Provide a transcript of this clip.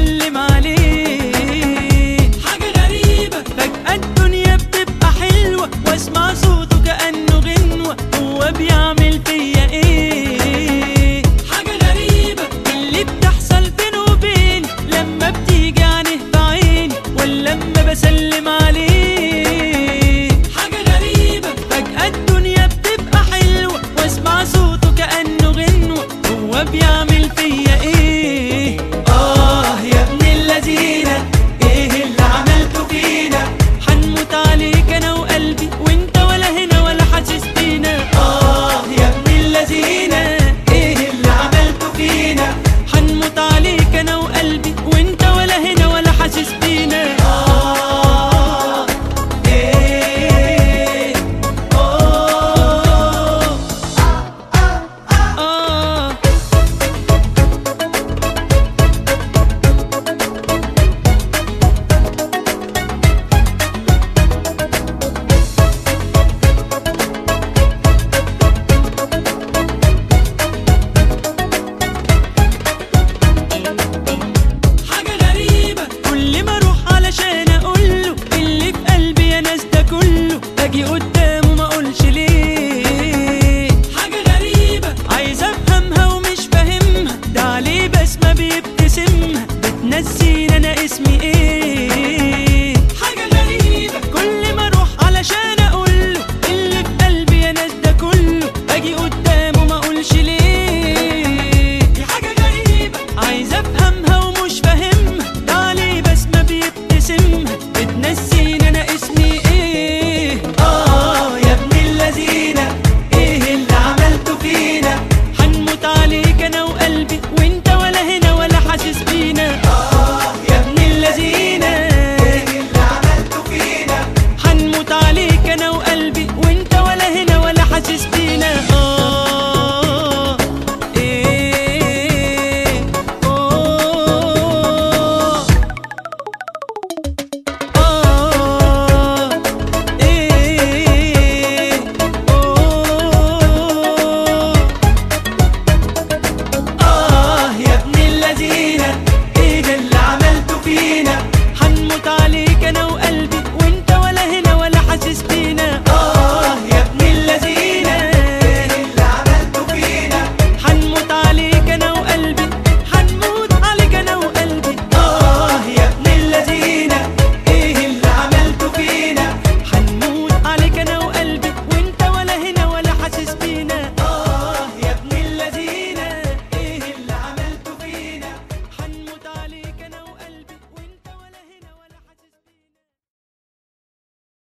بسلم عليه حاجة غريبة فجأة الدنيا بتبقى حلوة واسمع صوته كأنه غنوة هو بيعمل فيا ايه حاجة غريبة اللي بتحصل بينه وبيني لما بتيجي عينيه في عيني ولا لما بسلم عليه حاجة غريبة فجأة الدنيا بتبقى حلوة واسمع صوته كأنه غنوة هو بيعمل فيا ايه آه يا ابن اللذينة إيه اللي عملته فينا حنموت عليك انا وقلبي وانت ولا هنا ولا حاسس بينا آه يا ابن اللذينة إيه اللي عملته فينا حنموت عليك انا وقلبي وانت ولا هنا ولا حاسس بينا آه إيه أوه آه حاجة غريبة كل ما اروح علشان اقوله اللي في قلبي يا ناس ده كله اجي قدامه ما اقولش ليه حاجة غريبة عايز افهمها ومش فاهمها ده عليه بسمة بيبتسمها بتنسيني انا اسمي ايه